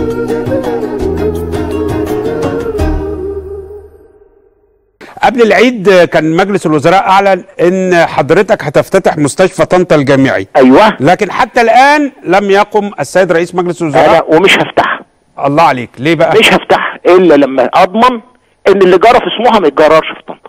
قبل العيد كان مجلس الوزراء اعلن ان حضرتك هتفتتح مستشفى طنطا الجامعي ايوه لكن حتى الان لم يقم السيد رئيس مجلس انا الوزراء ومش هفتحها الله عليك ليه بقى مش هفتحها الا لما اضمن ان اللي جرى في سموحه ما يتجررش في طنطا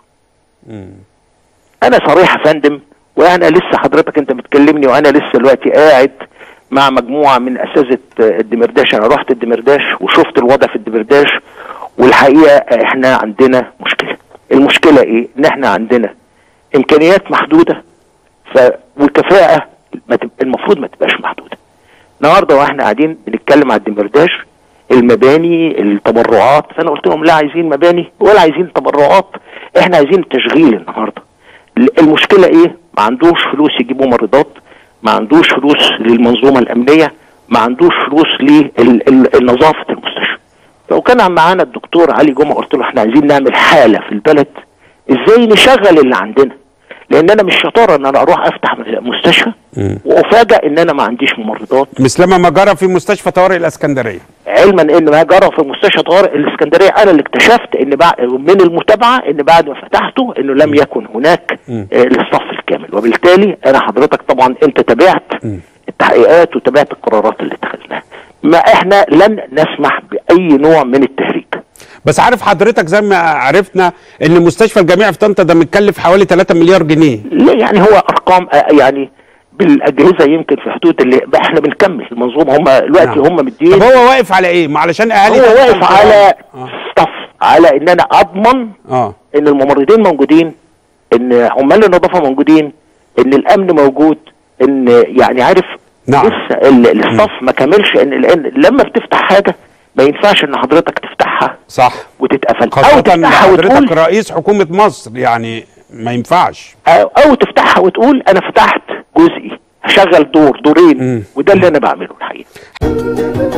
انا صريح يا فندم وانا لسه حضرتك انت بتكلمني وانا لسه دلوقتي قاعد مع مجموعه من اساتذه الدمرداش انا رحت الدمرداش وشفت الوضع في الدمرداش والحقيقه احنا عندنا مشكله المشكله ايه ان احنا عندنا امكانيات محدوده ف والكفاءه ما تب... المفروض ما تبقاش محدوده النهارده واحنا قاعدين بنتكلم على الدمرداش المباني التبرعات فانا قلت لهم لا عايزين مباني ولا عايزين تبرعات احنا عايزين تشغيل النهارده ال- المشكله ايه ما عندوش فلوس يجيبوا ممرضات ما عندوش فلوس للمنظومه الامنيه ما عندوش فلوس لنظافه المستشفى لو كان معانا الدكتور علي جمعه قلت له احنا عايزين نعمل حاله في البلد ازاي نشغل اللي عندنا لان انا مش شطاره ان انا اروح افتح مستشفى وافاجئ ان انا ما عنديش ممرضات مثلما ما جرى في مستشفى طوارئ الاسكندريه علما ان ما جرى في مستشفى طوارئ الاسكندريه انا اللي اكتشفت ان بعد من المتابعه ان بعد ما فتحته انه لم يكن هناك آه للصف الكامل وبالتالي انا حضرتك طبعا انت تابعت التحقيقات وتابعت القرارات اللي اتخذناها ما احنا لن نسمح باي نوع من التهريج بس عارف حضرتك زي ما عرفنا ان مستشفى الجامعي في طنطا ده متكلف حوالي 3 مليار جنيه لا يعني هو ارقام آه، يعني بالاجهزه يمكن في حدود اللي بقى احنا بنكمل المنظومه هم دلوقتي نعم. هم مدين طب هو واقف على ايه ما علشان اهالي هو طنطا واقف الكرام. على اه صف على ان انا اضمن اه ان الممرضين موجودين ان عمال النظافه موجودين ان الامن موجود ان يعني عارف نعم. لسه ال- الصف ما كملش ان لان لما بتفتح حاجه ما ينفعش ان حضرتك تفتحها صح وتتقفل او خاصة تفتحها حضرتك وتقول رئيس حكومة مصر يعني ما ينفعش او أو تفتحها وتقول انا فتحت جزئي هشغل دور دورين مم. وده اللي انا بعمله الحقيقه